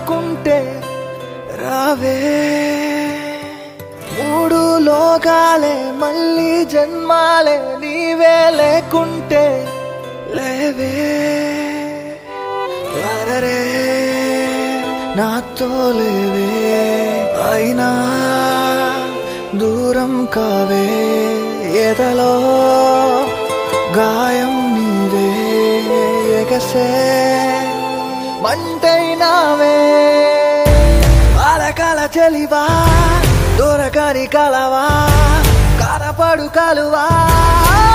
లేకుంటే రావే మూడు లోకాలే మళ్ళీ జన్మాలే నీవే లేకుంటే లేవే వరరే నాతో లేవే అయినా దూరం కావే ఎదలో గాయం నీవే ఎగసే మంటైనావే అలకల చెలివా దొరకని కలవా కనపడు కలువా